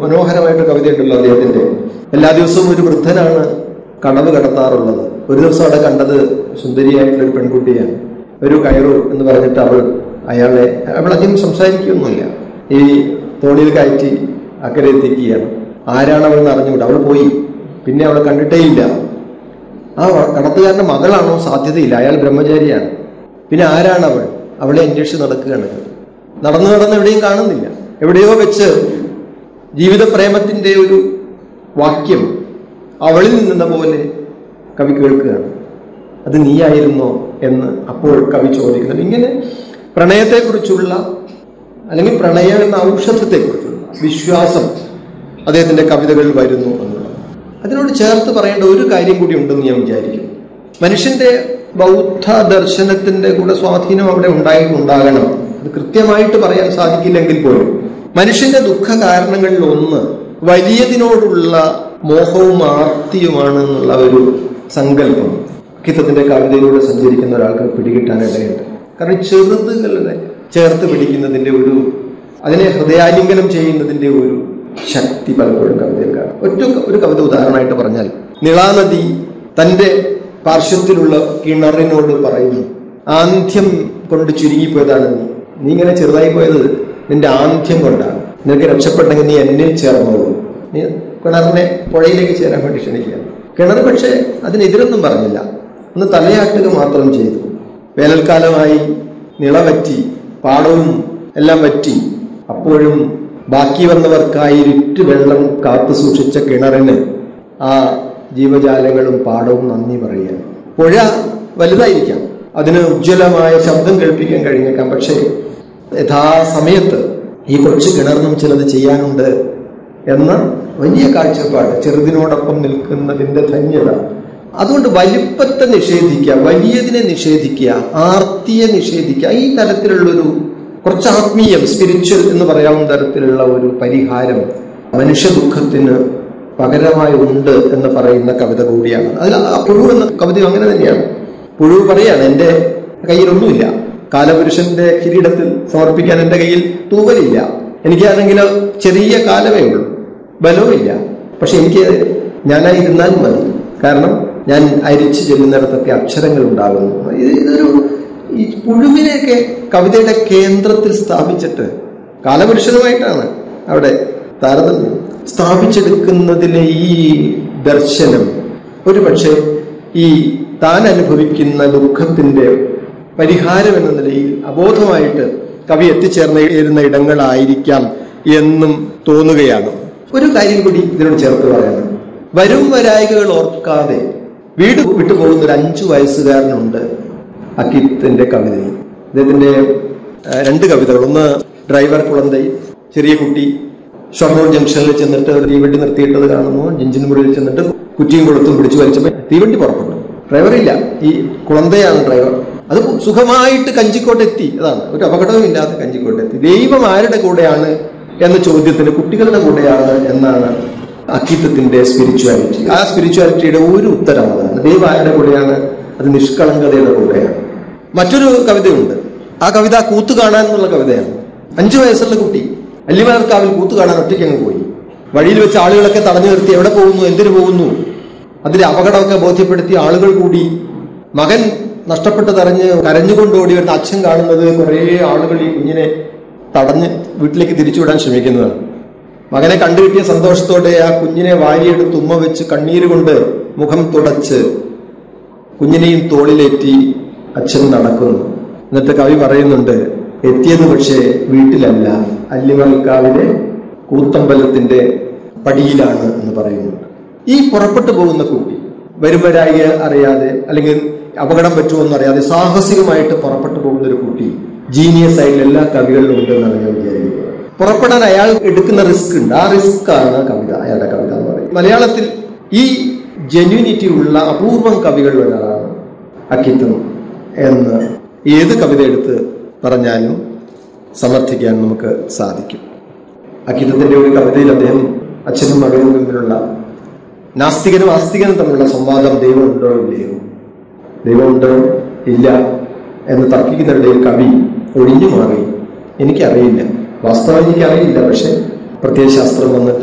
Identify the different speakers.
Speaker 1: മനോഹരമായിട്ട് കവിതയുണ്ടല്ലോ അദ്ദേഹത്തിന്റെ എല്ലാ ദിവസവും ഒരു വൃദ്ധനാണ് കടവ് കടത്താറുള്ളത് ഒരു ദിവസം അവിടെ കണ്ടത് സുന്ദരിയായിട്ടുള്ള ഒരു പെൺകുട്ടിയാണ് ഒരു കയറു എന്ന് പറഞ്ഞിട്ട് അവൾ അയാളെ അവൾ അധികം സംസാരിക്കുകയൊന്നുമില്ല ഈ തോണിയിൽ കയറ്റി അക്കരെ എത്തിക്കുകയാണ് ആരാണ് അവൾ എന്ന് അറിഞ്ഞുകൂടാ അവൾ പോയി പിന്നെ അവളെ കണ്ടിട്ടേയില്ല ആ കടത്തുകാരന്റെ മകളാണോ സാധ്യതയില്ല അയാൾ ബ്രഹ്മചാരിയാണ് പിന്നെ ആരാണ് അവൾ അവളെ അന്വേഷിച്ച് നടക്കുകയാണ് നടന്നു നടന്ന് എവിടെയും കാണുന്നില്ല എവിടെയോ വെച്ച് ജീവിത പ്രേമത്തിന്റെ ഒരു വാക്യം അവളിൽ നിന്ന പോലെ കവി കേൾക്കുകയാണ് അത് നീയായിരുന്നോ എന്ന് അപ്പോൾ കവി ചോദിക്കുന്നത് ഇങ്ങനെ പ്രണയത്തെക്കുറിച്ചുള്ള അല്ലെങ്കിൽ പ്രണയം എന്ന ഔഷധത്തെക്കുറിച്ചുള്ള വിശ്വാസം അദ്ദേഹത്തിന്റെ കവിതകളിൽ വരുന്നു എന്നുള്ളത് അതിനോട് ചേർത്ത് പറയേണ്ട ഒരു കാര്യം കൂടി ഉണ്ടെന്ന് ഞാൻ വിചാരിക്കുന്നു മനുഷ്യന്റെ ബൗദ്ധ ദർശനത്തിന്റെ കൂടെ സ്വാധീനം അവിടെ ഉണ്ടായി ഉണ്ടാകണം അത് കൃത്യമായിട്ട് പറയാൻ സാധിക്കില്ലെങ്കിൽ പോലും മനുഷ്യന്റെ ദുഃഖ കാരണങ്ങളിൽ ഒന്ന് വലിയതിനോടുള്ള മോഹവും ആർത്തിയുമാണ് എന്നുള്ള ഒരു സങ്കല്പം കിത്തത്തിന്റെ കവിതയിലൂടെ സഞ്ചരിക്കുന്ന ഒരാൾക്ക് പിടികിട്ടാൻ ഇടയുണ്ട് കാരണം ചെറുതുകളെ ചേർത്ത് പിടിക്കുന്നതിന്റെ ഒരു അതിനെ ഹൃദയാലിംഗനം ചെയ്യുന്നതിന്റെ ഒരു ശക്തി പലപ്പോഴും കവിതയിൽ കാണാം ഒറ്റ ഒരു കവിത ഉദാഹരണമായിട്ട് പറഞ്ഞാൽ നിളാനദി തന്റെ പാർശ്വത്തിലുള്ള കിണറിനോട് പറയുന്നു ആന്ധ്യം കൊണ്ട് ചുരുങ്ങിപ്പോയതാണ് നീ നീ ഇങ്ങനെ ചെറുതായി പോയത് നിന്റെ ആന്ധ്യം കൊണ്ടാണ് നിനക്ക് രക്ഷപ്പെട്ടെങ്കിൽ നീ എന്നിൽ ചേർന്നോളൂ നീ കിണറിനെ പുഴയിലേക്ക് ചേരാൻ വേണ്ടി ക്ഷണിക്കുകയാണ് കിണർ പക്ഷേ അതിനെതിരൊന്നും പറഞ്ഞില്ല ഒന്ന് തലയാട്ടുക മാത്രം ചെയ്തു വേനൽക്കാലമായി നിളവറ്റി പാടവും എല്ലാം വറ്റി അപ്പോഴും ബാക്കി വന്നവർക്കായി ഇരുട്ട് വെള്ളം കാത്തു സൂക്ഷിച്ച കിണറിന് ആ ജീവജാലങ്ങളും പാടവും നന്ദി പറയുക പുഴ വലുതായിരിക്കാം അതിന് ഉജ്ജ്വലമായ ശബ്ദം കേൾപ്പിക്കാൻ കഴിഞ്ഞേക്കാം പക്ഷേ യഥാസമയത്ത് ഈ കൊച്ചു കിണറിനും ചിലത് ചെയ്യാനുണ്ട് എന്ന വലിയ കാഴ്ചപ്പാട് ചെറുതിനോടൊപ്പം നിൽക്കുന്നതിന്റെ ധന്യത അതുകൊണ്ട് വലിപ്പത്തെ നിഷേധിക്കുക വലിയതിനെ നിഷേധിക്കുക ആർത്തിയെ നിഷേധിക്കുക ഈ തരത്തിലുള്ളൊരു കുറച്ച് ആത്മീയം സ്പിരിച്വൽ എന്ന് പറയാവുന്ന തരത്തിലുള്ള ഒരു പരിഹാരം മനുഷ്യ ദുഃഖത്തിന് പകരമായി ഉണ്ട് എന്ന് പറയുന്ന കവിത കൂടിയാണ് അതിൽ ആ പുഴു എന്ന കവിത അങ്ങനെ തന്നെയാണ് പുഴു പറയാണ് എൻ്റെ കയ്യിലൊന്നുമില്ല കാലപുരുഷന്റെ കിരീടത്തിൽ സമർപ്പിക്കാൻ എൻ്റെ കയ്യിൽ തൂവലില്ല എനിക്കാണെങ്കിൽ ചെറിയ കാലമേ ഉള്ളൂ ബലവുമില്ല പക്ഷെ എനിക്ക് ഞാനായിരുന്നാൽ മതി കാരണം ഞാൻ അരിച്ചു ചെല്ലുന്നിടത്തൊക്കെ അക്ഷരങ്ങൾ ഉണ്ടാകുന്നു ഇത് ഇതൊരു ഈ പുഴുവിനെയൊക്കെ കവിതയുടെ കേന്ദ്രത്തിൽ സ്ഥാപിച്ചിട്ട് കാലപുരുഷനുമായിട്ടാണ് അവിടെ താരതമ്യം സ്ഥാപിച്ചെടുക്കുന്നതിലെ ഈ ദർശനം ഒരു പക്ഷേ ഈ താൻ അനുഭവിക്കുന്ന ദുഃഖത്തിന്റെ പരിഹാരം എന്ന നിലയിൽ അബോധമായിട്ട് കവി എത്തിച്ചേർന്ന ഇടങ്ങളായിരിക്കാം എന്നും തോന്നുകയാണ് ഒരു കാര്യം കൂടി ഇതിനോട് ചേർത്ത് പറയണം വരും വരായികകൾ ഓർക്കാതെ വീട് വിട്ടു പോകുന്ന ഒരു അഞ്ചു വയസ്സുകാരനുണ്ട് അക്കിത്തിന്റെ കവിതയിൽ അദ്ദേഹത്തിന്റെ രണ്ട് കവിതകൾ ഒന്ന് ഡ്രൈവർ കുളന്തൈ ചെറിയ കുട്ടി ഷൊർണൂർ ജംഗ്ഷനിൽ ചെന്നിട്ട് ഒരു തീവണ്ടി നിർത്തിയിട്ടത് കാണുന്നു ജിഞ്ചിൻപുഴയിൽ ചെന്നിട്ട് കുറ്റിയും കൊളുത്തും പിടിച്ചു വലിച്ചപ്പോൾ തീവണ്ടി പുറപ്പെട്ടു ഡ്രൈവറില്ല ഈ കുളന്തയാണ് ഡ്രൈവർ അത് സുഖമായിട്ട് കഞ്ചിക്കോട്ട് എത്തി അതാണ് ഒരു അപകടവും ഇല്ലാതെ കഞ്ചിക്കോട്ട് എത്തി ദൈവം ആരുടെ കൂടെയാണ് എന്ന ചോദ്യത്തിന് കുട്ടികളുടെ കൂടെയാണ് എന്നാണ് അക്കിത്തത്തിന്റെ സ്പിരിച്വാലിറ്റി ആ സ്പിരിച്വാലിറ്റിയുടെ ഒരു ഉത്തരം അതാണ് ദൈവം ആരുടെ കൂടെയാണ് അത് നിഷ്കളങ്കതയുടെ കൂടെയാണ് മറ്റൊരു കവിതയുണ്ട് ആ കവിത കൂത്തു കാണാൻ എന്നുള്ള കവിതയാണ് അഞ്ചു വയസ്സുള്ള കുട്ടി അല്ലിമലർക്കാവിൽ കൂത്തു കാണാൻ ഒറ്റയ്ക്ക് അങ്ങ് പോയി വഴിയിൽ വെച്ച് ആളുകളൊക്കെ തടഞ്ഞു നിർത്തി എവിടെ പോകുന്നു എന്തിനു പോകുന്നു അതിന്റെ അപകടമൊക്കെ ബോധ്യപ്പെടുത്തി ആളുകൾ കൂടി മകൻ നഷ്ടപ്പെട്ടതറിഞ്ഞ് കരഞ്ഞുകൊണ്ട് ഓടി വരുന്ന അച്ഛൻ കാണുന്നത് കുറേ ആളുകൾ ഈ കുഞ്ഞിനെ തടഞ്ഞ് വീട്ടിലേക്ക് തിരിച്ചുവിടാൻ ശ്രമിക്കുന്നതാണ് മകനെ കണ്ടുകിട്ടിയ സന്തോഷത്തോടെ ആ കുഞ്ഞിനെ വാരിയെടുത്ത് ഉമ്മ വെച്ച് കണ്ണീര് കൊണ്ട് മുഖം തുടച്ച് കുഞ്ഞിനെയും തോളിലേറ്റി അച്ഛൻ നടക്കുന്നു എന്നിട്ട് കവി പറയുന്നുണ്ട് എത്തിയത് പക്ഷേ വീട്ടിലല്ല അല്ലിമൽക്കാവിലെ കൂത്തമ്പലത്തിന്റെ പടിയിലാണ് എന്ന് പറയുന്നുണ്ട് ഈ പുറപ്പെട്ടു പോകുന്ന കുട്ടി വരുമ്പരായി അറിയാതെ അല്ലെങ്കിൽ അപകടം പറ്റുമെന്ന് അറിയാതെ സാഹസികമായിട്ട് പുറപ്പെട്ടു പോകുന്ന ഒരു കുട്ടി ജീനിയസ് ആയിട്ട് എല്ലാ കവികളിലും ഉണ്ടെന്നാണ് ഞാൻ വിചാരിക്കുന്നത് പുറപ്പെടാൻ അയാൾ എടുക്കുന്ന റിസ്ക് ഉണ്ട് ആ റിസ്ക് ആണ് കവിത അയാളുടെ കവിത എന്ന് പറയുന്നത് മലയാളത്തിൽ ഈ ജെന്യൂനിറ്റി ഉള്ള അപൂർവം കവികളിൽ ഒരാളാണ് അക്കിത്തം എന്ന് ഏത് കവിത എടുത്ത് പറഞ്ഞാലും സമർത്ഥിക്കാൻ നമുക്ക് സാധിക്കും അക്കിത്തത്തിന്റെ ഒരു കവിതയിൽ അദ്ദേഹം അച്ഛനും മകനും തമ്മിലുള്ള നാസ്തികനും ആസ്തികനും തമ്മിലുള്ള സംവാദം ദൈവമുണ്ടോ ഇല്ലയോ ദൈവമുണ്ടോ ഇല്ല എന്ന് തർക്കിക്കുന്നിടയിൽ കവി ഒഴിഞ്ഞു മാറി എനിക്കറിയില്ല വാസ്തവം എനിക്കറിയില്ല പക്ഷെ പ്രത്യയശാസ്ത്രം വന്നിട്ട്